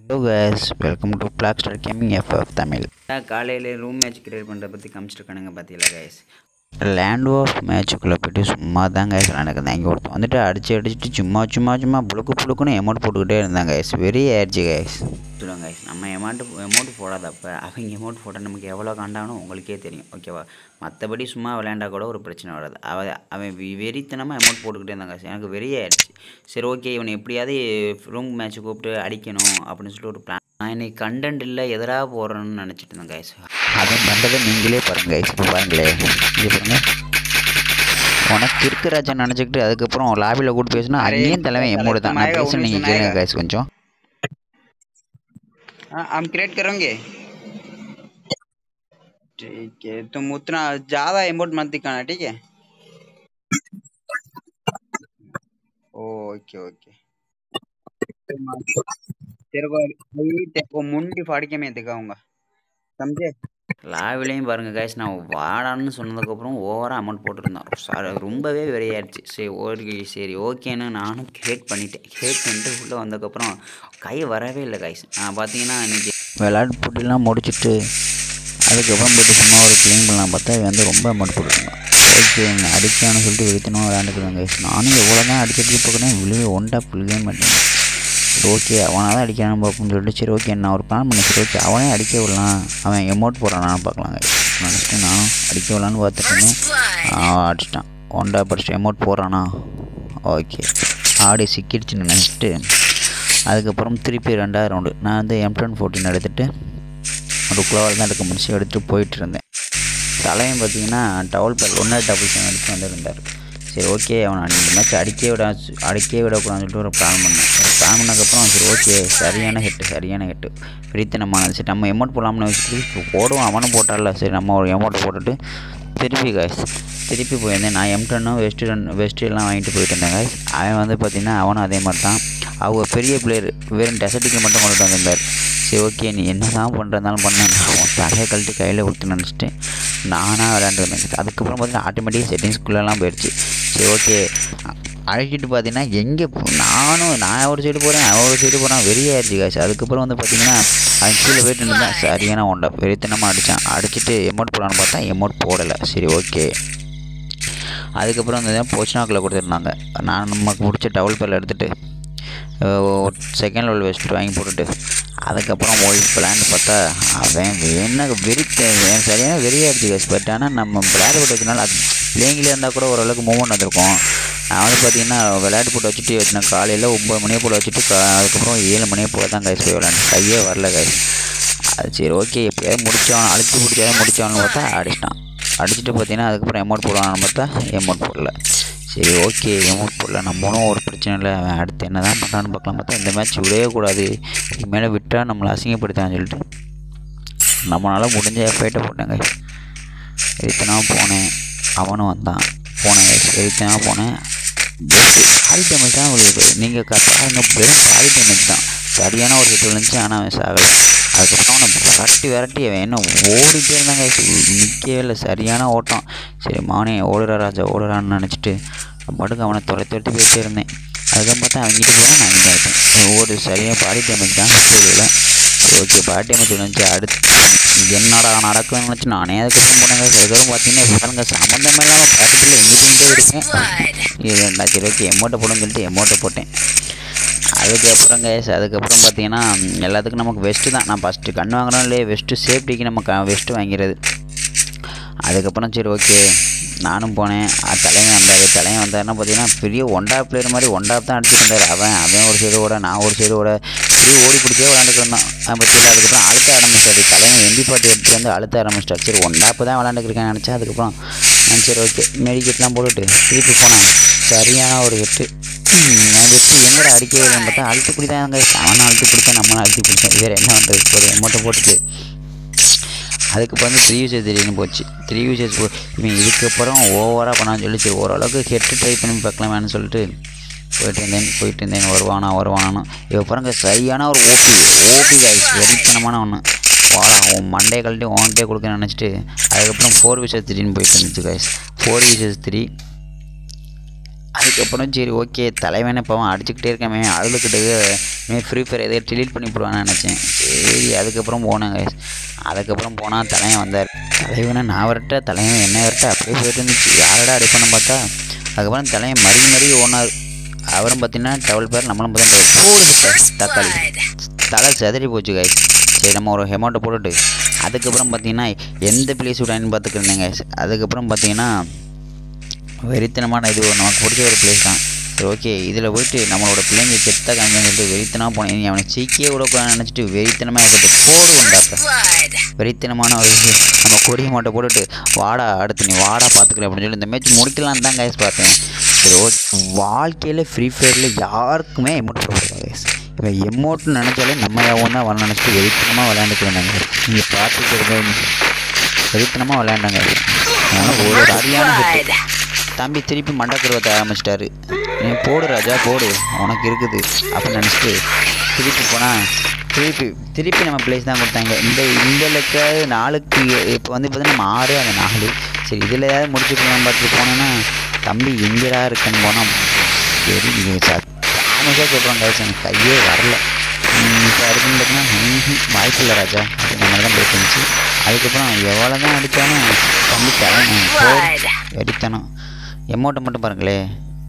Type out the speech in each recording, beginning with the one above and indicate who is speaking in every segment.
Speaker 1: Hello guys welcome to Black Star gaming FF Tamil
Speaker 2: காலையில் room match create பண்ணுறத பற்றி காமிச்சிருக்கானுங்க பார்த்தீங்களா கைஸ்
Speaker 1: லேண்ட் ஆஃப் மேட்சுக்குள்ளே போயிட்டு சும்மா தான் கைஸ் விளாண்டுருந்தேன் இங்கே ஒருத்தன் வந்துட்டு அடிச்சு அடிச்சுட்டு சும்மா சும்மா சும்மா புழுக்கு புழுக்குன்னு எமௌண்ட் போட்டுக்கிட்டே இருந்தாங்க கைஸ் வெரி ஆயிடுச்சு கைஸ்
Speaker 2: சொல்லுவாங்க கைஸ் நம்ம எமௌண்ட் எமௌண்ட் போடாதப்ப அவங்க எமௌண்ட் போட்டால் நமக்கு எவ்வளோ காண்டாகணும் உங்களுக்கே தெரியும் ஓகேவா மற்றபடி சும்மா விளையாண்டா கூட ஒரு பிரச்சனை வராது அவ அவன் வெ- வெறித்தனமாக அமௌண்ட் போட்டுக்கிட்டே இருந்தாங்க guys. எனக்கு வெறி ஆயிடுச்சு சரி ஓகே இவனை எப்படியாவது ரூம் மேட்ச் கூப்பிட்டு அடிக்கணும் அப்படின்னு சொல்லிட்டு ஒரு பிளான் நான் இன்னைக்கு கண்டென்ட் இல்லை எதிராக போடுறேன்னு நினச்சிட்டு இருந்தேன் கைஸ்
Speaker 1: அதை பண்ணுறதை நீங்களே பாருங்க கைஸ் இப்போ பாருங்களே இங்கே பாருங்க உனக்கு இருக்கு ராஜா நினச்சிக்கிட்டு அதுக்கப்புறம் லாபியில் கூட்டு பேசினா அங்கேயும் தலைவன் எம்மோடு தான் நான் பேசுகிறேன் நீங்கள் கேளுங்க கைஸ் கொஞ்சம்
Speaker 3: हाँ हम क्रिएट करेंगे ठीक है तुम उतना ज्यादा एमोट मत दिखाना ठीक है ओके ओके तेरे को अभी तेरे को मुंडी फाड़ के मैं दिखाऊंगा समझे
Speaker 2: லாவிலையும் பாருங்கள் கைஸ் நான் வாடான்னு சொன்னதுக்கப்புறம் ஓவராக அமௌண்ட் போட்டிருந்தான் சாரி ரொம்பவே வெறியாயிடுச்சு சரி ஓகே சரி ஓகேன்னு நானும் கிரியேட் பண்ணிட்டேன் கிரியேட் பண்ணிட்டு உள்ளே வந்ததுக்கப்புறம் கை வரவே இல்லை கைஸ் நான் பார்த்தீங்கன்னா இன்னைக்கு
Speaker 1: விளையாட்டு போட்டிலாம் முடிச்சுட்டு அதுக்கப்புறம் போயிட்டு சும்மா ஒரு க்ளீன் பண்ணலாம் பார்த்தா இவன் வந்து ரொம்ப அமௌண்ட் போட்டுருந்தான் ஓகே என்ன அடிக்கான்னு சொல்லிட்டு வெறித்தனமாக விளையாண்டுக்கிறாங்க நானும் எவ்வளோ தான் அடிச்சுட்டு பார்க்குறேன் விழுவே ஒண்டா புழுகவே மாட்டேன் சரி ஓகே அவனாக தான் அடிக்கிறான்னு பார்ப்போம்னு சொல்லிட்டு சரி ஓகே நான் ஒரு பிளான் பண்ணேன் சரி ஓகே அவனே அடிக்க விடலாம் அவன் எமௌண்ட் போடுறானான்னு பார்க்கலாங்க நினச்சிட்டு நானும் அடிக்க விடலான்னு பார்த்துட்டு இருந்தேன் அவன் அடிச்சிட்டான் ஒண்டா படிச்சுட்டு எமௌண்ட் போடுறானா ஓகே ஆடி சிக்கிடுச்சுன்னு நினச்சிட்டு அதுக்கப்புறம் திருப்பி ரெண்டாவது ரவுண்டு நான் வந்து எம்டன் ஃபோர்டீன் எடுத்துகிட்டு ஒரு குளோவில் தான் எடுக்க முடிச்சு எடுத்துகிட்டு போயிட்டு இருந்தேன் தலைவன் பார்த்தீங்கன்னா டவல் பேர் ஒன்றா டபுள் செவன் அடிச்சு வந்திருந்தார் சரி ஓகே அவனை இந்த மேட்ச் அடிக்கவே விட அடிக்கவே விடக்கூடாதுன்னு சொல்லிட்டு ஒரு பிளான் பண்ணேன் ஒரு பிளான் பண்ணதுக்கப்புறம் சரி ஓகே சரியான ஹெட்டு சரியான ஹெட்டு பிரித்தனமானது சரி நம்ம எமௌண்ட் போடலாம்னு வச்சுட்டு இப்போ போடுவோம் அவனும் போட்டால சரி நம்ம ஒரு எமௌண்ட்டை போட்டுட்டு திருப்பி காய்ஸ் திருப்பி போயிருந்தேன் நான் எம்டனும் வெஸ்ட்டு ரன் வெஸ்ட்டு எல்லாம் வாங்கிட்டு போயிட்டு இருந்தேன் காய்ஸ் அவன் வந்து பார்த்திங்கன்னா அவனும் அதே மாதிரி தான் அவங்க பெரிய பிளேயர் வெறும் டெசர்ட்டுக்கு மட்டும் கொண்டுட்டு வந்திருந்தார் சரி ஓகே நீ என்ன தான் பண்ணுறதாலும் பண்ணேன் அவன் தலையை கழட்டி கையில் கொடுத்து நினச்சிட்டு நானாக விளையாண்டுருந்தேன் அதுக்கப்புறம் பார்த்தீங்கன்னா ஆட்டோமேட்டிக் செட்டிங்ஸ்குள்ளெல்லாம் போயிடுச்சு சரி ஓகே அழைச்சிட்டு பார்த்தீங்கன்னா எங்கே நானும் நான் ஒரு சைடு போகிறேன் அவன் ஒரு சைடு போகிறான் வெறியாயிருச்சு காசு அதுக்கப்புறம் வந்து பார்த்தீங்கன்னா அவன் கீழே போயிட்டு இருந்தான் சரியான ஒண்டா வெறித்தனமாக அடித்தான் அடிச்சுட்டு எமௌண்ட் போடலான்னு பார்த்தா எமௌண்ட் போடலை சரி ஓகே அதுக்கப்புறம் வந்து போச்சுனாக்கில் கொடுத்துருந்தாங்க நான் நமக்கு பிடிச்ச டவல் பேரில் எடுத்துகிட்டு செகண்ட் லெவல் வெஸ்ட் வாங்கி போட்டுட்டு அதுக்கப்புறம் போய் பிளான் பார்த்தா அவன் என்ன வெறி அவன் சரியான வெறியாகிடுச்சு கேஸ் பட் ஆனால் நம்ம விளையாட்டு போட்டு வச்சனால அது பிள்ளைங்களே இருந்தால் கூட ஓரளவுக்கு மூவ்மெண்ட் வந்திருக்கும் நான் வந்து பார்த்தீங்கன்னா விளையாட்டு போட்டு வச்சுட்டு வச்சுனேன் காலையில் ஒம்பது மணியை போல் வச்சுட்டு கா அதுக்கப்புறம் ஏழு மணியை போல் தான் கைஸ் போய் விளையாண்டு கையே வரல கைஸ் அது சரி ஓகே எப்படியாவது முடிச்சவன் அழுத்தி பிடிச்சாலும் முடிச்சவனு பார்த்தா அடிச்சிட்டான் அடிச்சுட்டு பார்த்தீங்கன்னா அதுக்கப்புறம் எமௌண்ட் போடுவான்னு பார்த்தா எமௌண்ட் போடல சரி ஓகே எமௌண்ட் போடல நம்மளும் ஒரு பிரச்சனை இல்லை அவன் அடுத்து என்ன தான் பண்ணுறான்னு பார்க்கலாம் பார்த்தா இந்த மேட்ச் விடவே கூடாது இதுக்கு மேலே விட்டால் நம்மளை அசிங்கப்படுத்தான்னு சொல்லிட்டு நம்மளால் முடிஞ்ச எஃபைட்டை போட்டாங்க எரித்தனாக போனேன் அவனும் வந்தான் போனேன் எரித்தனாக போனேன் பெஸ்ட்டு பாதி டேமேஜ் தான் உங்களுக்கு நீங்கள் பாருங்க வெறும் பாதி டேமேஜ் தான் சரியான ஒரு ஹிட் விழுந்துச்சு ஆனால் அவன் சாகலை அதுக்கப்புறம் அவனை விரட்டி விரட்டி அவன் என்ன ஓடிட்டே இருந்தாங்க நிற்கவே இல்லை சரியான ஓட்டம் சரி மானே ஓடுறா ராஜா ஓடுறான்னு நினச்சிட்டு பாட்டுக்கு அவனை துரத்தி துரத்தி போயிட்டே இருந்தேன் அதுக்கப்புறம் பார்த்தா அவங்கிட்ட போகிறேன் நான் இங்கே ஆகிட்டேன் ஓடு சரியாக பாடி டேமேஜ் தான் இல்லை ஓகே பாடி டேமேஜ் விழுந்துச்சு அடுத்து என்னடா நடக்கும்னு நினச்சி நானே அதுக்கப்புறம் போனேங்க அதுக்கப்புறம் பார்த்தீங்கன்னா பாருங்க சம்மந்தமே இல்லாமல் பாட்டுக்குள்ளே எங்கிட்டே இருக்கேன் இது ரெண்டாச்சு ஓகே எமௌண்ட்டை போடுன்னு சொல்லிட்டு எமௌண்ட்டை போட்டேன் அதுக்கப்புறம் கேஸ் அதுக்கப்புறம் பார்த்தீங்கன்னா எல்லாத்துக்கும் நமக்கு வெஸ்ட்டு தான் நான் ஃபஸ்ட்டு கண் வாங்குறோம் இல்லையே வெஸ்ட்டு சேஃப்டிக்கு நம்ம க வெஸ்ட்டு வாங்கிறது அதுக்கப்புறம் சரி ஓகே நானும் போனேன் அஹ் தலைவன் வந்தார் தலைவன் வந்தாருன்னா பார்த்தீங்கன்னா பெரிய ஒண்டா பிளேயர் மாதிரி ஒண்டா தான் அடிச்சுட்டு இருந்தார் அவன் அவன் ஒரு சைடு ஓட நான் ஒரு சைடு ஓட இப்படி ஓடி பிடிச்சே விளாண்டுட்டு இருந்தான் பற்றியில் அதுக்கப்புறம் அழுத்த ஆரம்பிச்சிட்டாரு தலைவன் எம்பி பாட்டி எடுத்துட்டு வந்து அழுத்த ஆரம்பிச்சிட்டார் சரி ஒண்டாப்பு தான் விளாண்டுருக்கேன் நினச்சேன் அதுக்கப்புறம் நான் சரி ஓகே மெடிக்கெட்லாம் போட்டுட்டு திருப்பி போனேன் சரியான ஒரு வெட்டு நான் வெட்டு எங்கடா அடிக்கவே இல்லைன்னு பார்த்தா அழுத்து பிடி தான் அங்கே அவனை அழுத்து பிடிச்சேன் நம்மளும் அழுத்தி பிடிச்சேன் வேறு என்ன பண்ணுறது ஒரு எமௌண்ட்டை போட்டுட்டு அதுக்கப்புறம் வந்து த்ரீ யூசேஜ் திடீர்னு போச்சு த்ரீ யூசேஜ் போ இவன் இதுக்கப்புறம் ஓவராக பண்ணான்னு சொல்லி சரி ஓரளவுக்கு ஹெட்டு ட்ரை பண்ணி பார்க்கலாமேன்னு சொல்லிட்டு போயிட்டு இருந்தேன் போயிட்டு இருந்தேன் வருவானா வருவானான்னு இப்போ பாருங்க சரியான ஒரு ஓபி ஓபி காய்ஸ் வெறித்தனமான ஒன்று வாடா உன் மண்டையை கழட்டி உன்கிட்டே கொடுக்க நினச்சிட்டு அதுக்கப்புறம் ஃபோர் விஷஸ் த்ரீன்னு போயிட்டு இருந்துச்சு காய்ஸ் ஃபோர் விஷஸ் த்ரீ
Speaker 2: அதுக்கப்புறம் சரி ஓகே தலைவனை பாவம் அடிச்சுக்கிட்டே இருக்கமே அழுதுகிட்டு மே ஃப்ரீ ஃபயர் எதையோ delete பண்ணி போடுவான்னு நினச்சேன் சரி அதுக்கப்புறம் போனாங்க அதுக்கப்புறம் போனால் தலைவன் வந்தார் தலைவனை நான் வரட்ட தலைவன் என்ன வரட்ட அப்படியே போயிட்டு இருந்துச்சு யாரடா அடிப்பேன்னு பார்த்தா அதுக்கப்புறம் தலைவன் மறி மறி ஓனார் அவரும் பார்த்தீங்கன்னா டவல் பேர் நம்மளும் பார்த்தீங்கன்னா போடுது தக்காளி தலை செதறி போச்சு guys சரி நம்ம ஒரு ஹெமௌண்ட்டை போட்டுட்டு அதுக்கப்புறம் பார்த்தீங்கன்னா எந்த பிளேஸ் விடான்னு பார்த்துக்கிருந்தேங்க அதுக்கப்புறம் பார்த்தீங்கன்னா வெறித்தனமான இது நமக்கு பிடிச்ச ஒரு பிளேஸ் தான் சரி ஓகே இதில் போயிட்டு நம்மளோட பிள்ளைங்க செத்த காமிக்கன்னு சொல்லிட்டு வெறித்தனமாக போனேன் நீ அவனை சீக்கியே விடக்கூடாதுன்னு நினச்சிட்டு வெறித்தனமாக இருக்கிறது போடு உண்டாப்ப வெறித்தனமான ஒரு இது. நம்ம கொடியை மட்டும் போட்டுட்டு வாடா அடுத்து நீ வாடா பார்த்துக்கிறேன் அப்படின்னு சொல்லி இந்த மேட்ச் முடிக்கலாம் தான் கைஸ் பார்த்தேன் சரி ஓகே வாழ்க்கையில் ஃப்ரீ ஃபயரில் யாருக்குமே எமௌண்ட் போடக்கூடாது கைஸ் இப்போ எமௌண்ட்னு நினச்சாலே நம்ம யாவும் தான் வர நினச்சிட்டு வெறித்தனமாக விளையாண்டுக்கிறாங்க நீங்கள் பார்த்துக்கிறது வெறித்தனமாக விளையாண்டாங்க அதனால் ஒரு சரியான hit. தம்பி திருப்பி மண்டக்கருவத்தை ஆரம்பிச்சிட்டாரு நீ போடு ராஜா போடு உனக்கு இருக்குது அப்படின்னு நினச்சிட்டு திருப்பி போனால் திருப்பி திருப்பி நம்ம பிளேஸ் தான் கொடுத்தாங்க இந்த இந்த லெக்க நாளுக்கு இப்போ வந்து பார்த்தீங்கன்னா நம்ம ஆறு அந்த நாலு சரி இதில் ஏதாவது முடிச்சுக்கலாம் பார்த்துட்டு போனோன்னா தம்பி எங்கடா இருக்குன்னு போனால் சரி தாமஸாக சொல்கிறோம் guys எனக்கு கையே வரல இப்போ இருக்குன்னு பார்த்தீங்கன்னா ம்ஹும், வாய்ப்பு இல்லை ராஜா அப்படின்ற மாதிரி தான் போயிட்டு இருந்துச்சு அதுக்கப்புறம் எவ்வளோ தான் அடித்தாலும் தம்பி தலை வெடித்தனம் எமௌண்ட்டை மட்டும் பாருங்களே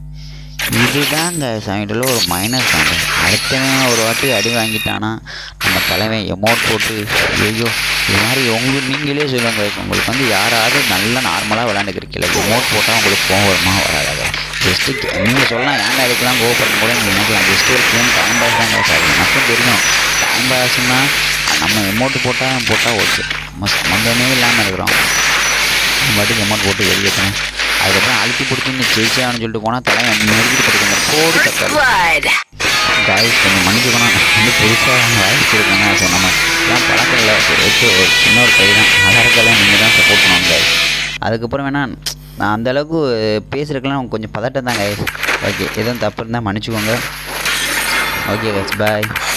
Speaker 2: இதுதாங்க சமையலில் ஒரு மைனஸ் தாங்க அடுத்தவன் ஒரு வாட்டி அடி வாங்கிட்டானா நம்ம தலைவன் எமௌண்ட் போட்டு ஐயோ இது மாதிரி உங்களுக்கு நீங்களே சொல்லுங்க உங்களுக்கு வந்து யாராவது நல்லா நார்மலாக விளையாண்டுக்கிறீங்களா எமௌண்ட் போட்டால் உங்களுக்கு கோவம் வருமா வராது ஜஸ்ட்டு நீங்கள் சொல்லலாம் ஏன்டா இதுக்கெல்லாம் கோவப்படும் கூட நீங்கள் நினைக்கலாம் ஜஸ்ட்டு ஒரு கேம் டைம் பாஸ் தாங்க சார் எனக்கும் தெரியும் டைம் பாஸ்னா நம்ம எமௌண்ட் போட்டால் போட்டால் ஓகே நம்ம சம்மந்தமே இல்லாமல் இருக்கிறோம் மட்டும் அமௌண்ட் போட்டு வெளியேற்றணும் அதுக்கப்புறம் அழுத்தி பிடிச்சி நீ ஜெயிச்சான்னு சொல்லிட்டு போனால் தலை நெருக்கிட்டு படுக்கங்க போடு தக்காளி காய்ஸ் கொஞ்சம் மன்னிச்சுக்கணும் வந்து புதுசாக வாய்ஸ் இருக்குங்க ஸோ நம்ம எல்லாம் பழக்கம் இல்லை சரி ஓகே ஒரு சின்ன ஒரு கை தான் அழகெல்லாம் நீங்கள் தான் சப்போர்ட் பண்ணுவாங்க guys. அதுக்கப்புறம் வேணா நான் அந்தளவுக்கு பேசுறதுக்கெல்லாம் கொஞ்சம் பதட்டம் தான் guys ஓகே எதுவும் தப்பு இருந்தால் மன்னிச்சுக்கோங்க ஓகே guys பாய்